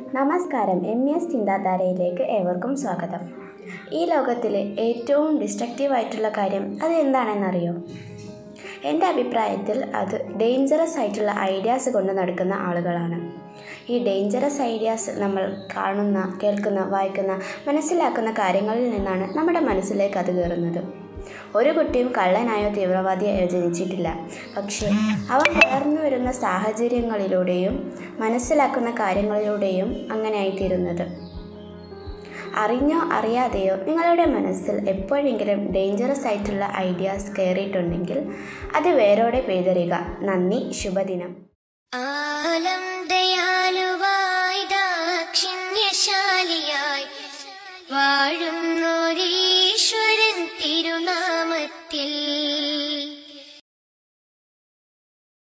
നമസ്കാരം M S ചിന്താധാരയിലേക്ക് ഏവർക്കും സ്വാഗതം ഈ ലോകത്തിലെ ഏറ്റവും ഡിസ്ട്രക്റ്റീവ് ആയിട്ടുള്ള കാര്യം അത് എന്താണെന്നറിയോ എൻ്റെ അഭിപ്രായത്തിൽ അത് ഡേഞ്ചറസ് ആയിട്ടുള്ള ഐഡിയാസ് കൊണ്ട് നടക്കുന്ന ആളുകളാണ് ഈ ഡേഞ്ചറസ് ഐഡിയാസ് നമ്മൾ കാണുന്ന കേൾക്കുന്ന വായിക്കുന്ന മനസ്സിലാക്കുന്ന കാര്യങ്ങളിൽ നിന്നാണ് നമ്മുടെ മനസ്സിലേക്ക് അത് കയറുന്നത് ഒരു കുട്ടിയും കള്ളനായോ തീവ്രവാദിയായോ ജനിച്ചിട്ടില്ല പക്ഷേ അവ വളർന്നു വരുന്ന സാഹചര്യങ്ങളിലൂടെയും മനസ്സിലാക്കുന്ന കാര്യങ്ങളിലൂടെയും അങ്ങനെയായിത്തീരുന്നത് അറിഞ്ഞോ അറിയാതെയോ നിങ്ങളുടെ മനസ്സിൽ എപ്പോഴെങ്കിലും ഡേഞ്ചറസ് ആയിട്ടുള്ള ഐഡിയാസ് കയറിയിട്ടുണ്ടെങ്കിൽ അത് വേരോടെ പെയ്തെറിയുക നന്ദി ശുഭദിനം ആലം ദയാലുവായി ദാക്ഷിണ്യശാലിയായി വാഴുന്നോരീശ്വരൻ തിരുനാമത്തിൽ